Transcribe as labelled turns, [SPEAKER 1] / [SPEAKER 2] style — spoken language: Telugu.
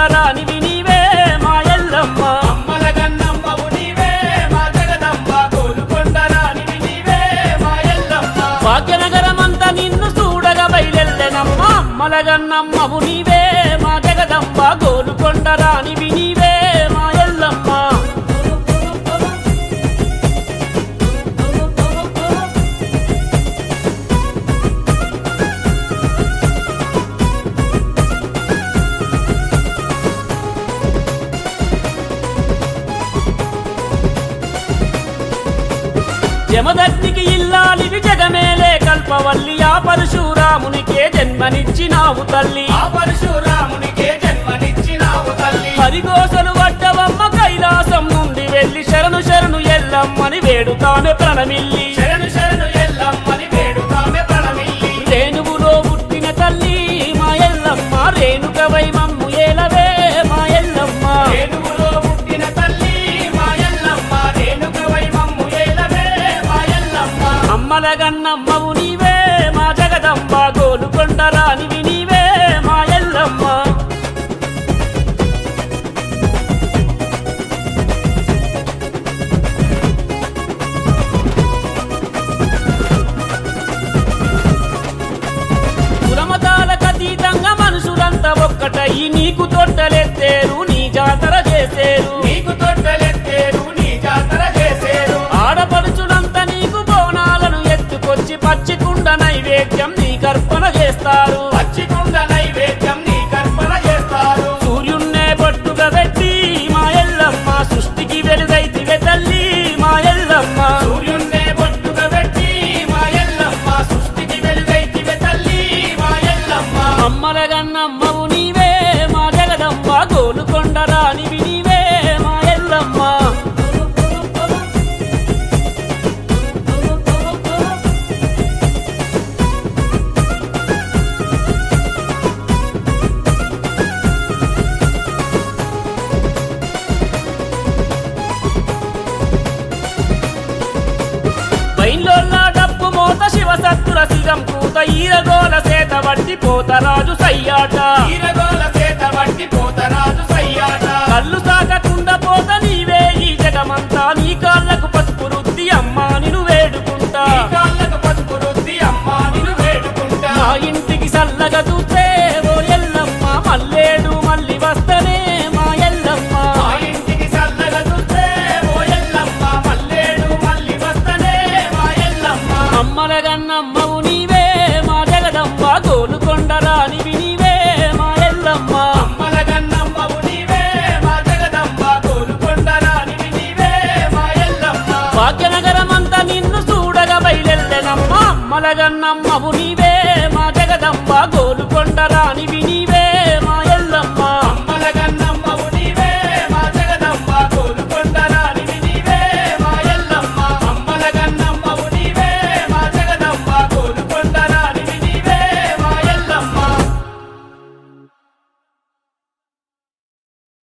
[SPEAKER 1] రానివి నీవే మా ఎల్లమ్మ
[SPEAKER 2] అమ్మల గన్నమ్మవు నీవే మా జగదంబ గోలుకొండ రాణివి నీవే మా ఎల్లమ్మ
[SPEAKER 1] భాగ్యనగరమంతా నిన్ను చూడగా బయలెల్లెనమ్మ అమ్మలగన్నమ్మవు నీవే మా జగదంబ గోలుకొండ రానివి నీవే మా ఎల్లమ్మ జమదగ్నికి ఇల్లాలివి జగమేలే కల్పవల్లి ఆ పరశురామునికే జన్మనిచ్చినావు తల్లి
[SPEAKER 2] ఆ పరశురామునికే జన్మనిచ్చినావు తల్లి
[SPEAKER 1] హరిగోసలు వడ్డవమ్మ కైలాసం నుండి వెళ్ళి శరణు శరణు ఎల్లమ్మని వేడుతామె ప్రణమిల్లి
[SPEAKER 2] శరణు శరణు ఎల్లమ్మని వేడుకామె ప్రణమిల్లి
[SPEAKER 1] రేణువులో పుట్టిన తల్లి మా ఎల్లమ్మ రేణుకవై మమ్ము ఏలవే మా ఎల్లమ్మ
[SPEAKER 2] రేణువులో పుట్టిన తల్లి మా ఎల్లమ్మ రేణుకవై మమ్ము ఏలవే మా ఎల్లమ్మ
[SPEAKER 1] అమ్మలగన్నమ్మవు నీవే మా జగదంబ గోలుకొండ రానివి నీవే మా ఎల్లమ్మ కులమతాలకు అతీతంగా మనుషులంతా ఒక్కటయ్యి నీకు తొట్టలెత్తేరు నీ జాతర చేసేరు
[SPEAKER 2] నీకు తొట్టలెత్తేరు నీ జాతర చేసేరు
[SPEAKER 1] ఆడపడుచులంతా నీకు బోనాలను ఎత్తుకొచ్చి పచ్చికుండ నైవేద్యం నీ కర్పణ చేస్తారు
[SPEAKER 2] పచ్చికుండ నైవేద్యం నీ కర్పణ చేస్తారు
[SPEAKER 1] సూర్యున్నే పట్టుగా పెట్టి మా ఎల్లమ్మ సృష్టికి వెలుగైతివే తల్లి మా ఎల్లమ్మ
[SPEAKER 2] సూర్యున్నే బొట్టుగా పెట్టి మా ఎల్లమ్మ సృష్టికి వెలుగైతివే తల్లి మా ఎల్లమ్మ
[SPEAKER 1] అమ్మలగన్నమ్మవు నీవే మా జగదంబ గోలుకొండ రానివి నీవే మా ఎల్లమ్మ బైన్లోల్ల డప్పు మోత శివ సత్తుల సిగం కూత ఈరగోల సేత వట్టి పోతరాజు సయ్యాట
[SPEAKER 2] ఈరగోల చేత వట్టి పోతరాజు సయ్యాట
[SPEAKER 1] కళ్ళు సాగకుండా పోత నీవే ఈ జగమంతా నీ కాళ్ళకు పసుపు రుద్ది అమ్మా నిన్ను వేడుకుంటా
[SPEAKER 2] నీ కాళ్ళకు పసుపు రుద్ది అమ్మ నిన్ను వేడుకుంటా
[SPEAKER 1] మా ఇంటికి చల్లగా చూస్తే ఓ ఎల్లమ్మ మల్లేడు మళ్ళీ వస్తనే మా ఎల్లమ్మ
[SPEAKER 2] మా ఇంటికి చల్లగా చూస్తే ఓ ఎల్లమ్మ మల్లేడు మళ్ళీ వస్తనే మా ఎల్లమ్మ
[SPEAKER 1] అమ్మలగన్నమ్మవు నీవే మా జగదమ్మ గోలుకొండ రానివి నీవే మా ఎల్లమ్మ
[SPEAKER 2] అమ్మల గన్నమ్మవు నీవే మా జగదంబ గోలుకొండ రాణివి నీవే మా ఎల్లమ్మ
[SPEAKER 1] భాగ్యనగరమంతా నిన్ను చూడగా బయలెల్లెనమ్మ అమ్మలగన్నమ్మవు నీవే మా జగదంబ గోలుకొండ రానివి నీవే